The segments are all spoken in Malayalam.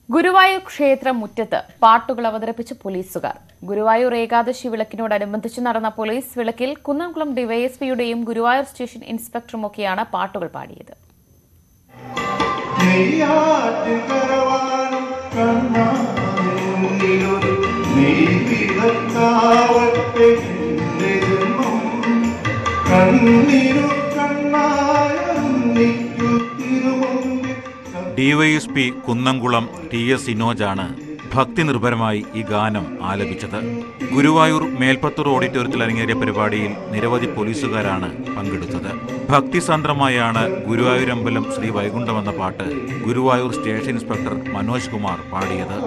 ഗുരുവായൂർ ക്ഷേത്ര മുറ്റത്ത് പാട്ടുകൾ അവതരിപ്പിച്ച് പോലീസുകാർ ഗുരുവായൂർ ഏകാദശി വിളക്കിനോടനുബന്ധിച്ച് നടന്ന പോലീസ് വിളക്കിൽ കുന്നംകുളം ഡിവൈഎസ്പിയുടെയും ഗുരുവായൂർ സ്റ്റേഷൻ ഇൻസ്പെക്ടറുമൊക്കെയാണ് പാട്ടുകൾ പാടിയത് നെയ്യാറ്റിൻ കരവാനും കണ്ണാടിനുള്ളിലൊരു നെയ്വിളക്കാവട്ടെ എന്റെ ജന്മം കണ്ണീരു കണ്ണായ ഉണ്ണിക്കു തിരുമുമ്പിൽ ഡിവൈഎസ്പി കുന്നംകുളം ടി എസ് സിനോജാണ് ഭക്തി നിർഭരമായി ഈ ഗാനം ആലപിച്ചത് ഗുരുവായൂർ മേൽപ്പത്തൂർ ഓഡിറ്റോറിയത്തിൽ അരങ്ങേറിയ പരിപാടിയിൽ നിരവധി പോലീസുകാരാണ് പങ്കെടുത്തത് ഭക്തിസാന്ദ്രമായാണ് ഗുരുവായൂരമ്പലം ശ്രീ വൈകുണ്ഠം എന്ന പാട്ട് ഗുരുവായൂർ സ്റ്റേഷൻ ഇൻസ്പെക്ടർ മനോജ് കുമാർ പാടിയത്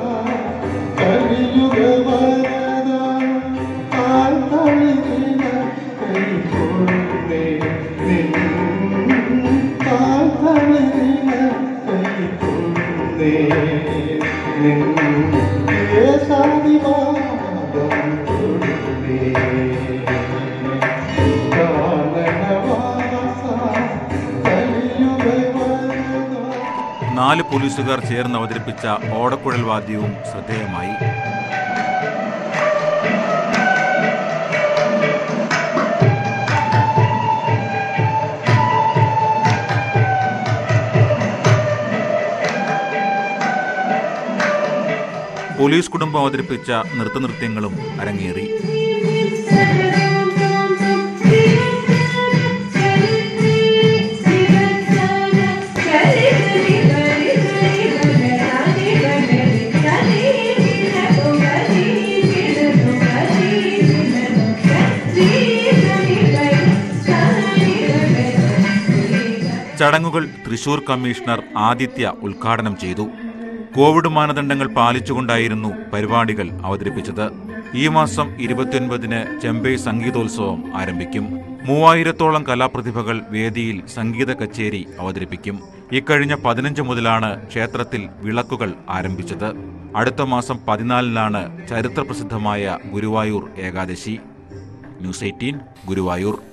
നാല് പോലീസുകാർ ചേർന്ന് അവതരിപ്പിച്ച ഓടക്കുഴൽ വാദ്യവും ശ്രദ്ധേയമായി പോലീസ് കുടുംബം അവതരിപ്പിച്ച നൃത്തനൃത്യങ്ങളും അരങ്ങേറി ചടങ്ങുകൾ തൃശൂർ കമ്മീഷണർ ആദിത്യ ഉദ്ഘാടനം ചെയ്തു കോവിഡ് മാനദണ്ഡങ്ങൾ പാലിച്ചുകൊണ്ടായിരുന്നു പരിപാടികൾ അവതരിപ്പിച്ചത് ഈ മാസം ഇരുപത്തിയൊൻപതിന് ചെമ്പൈ സംഗീതോത്സവം ആരംഭിക്കും മൂവായിരത്തോളം കലാപ്രതിഭകൾ വേദിയിൽ സംഗീത കച്ചേരി അവതരിപ്പിക്കും ഇക്കഴിഞ്ഞ പതിനഞ്ച് മുതലാണ് ക്ഷേത്രത്തിൽ വിളക്കുകൾ ആരംഭിച്ചത് അടുത്ത മാസം പതിനാലിനാണ് ചരിത്രപ്രസിദ്ധമായ ഗുരുവായൂർ ഏകാദശി ന്യൂസ് എയ്റ്റീൻ ഗുരുവായൂർ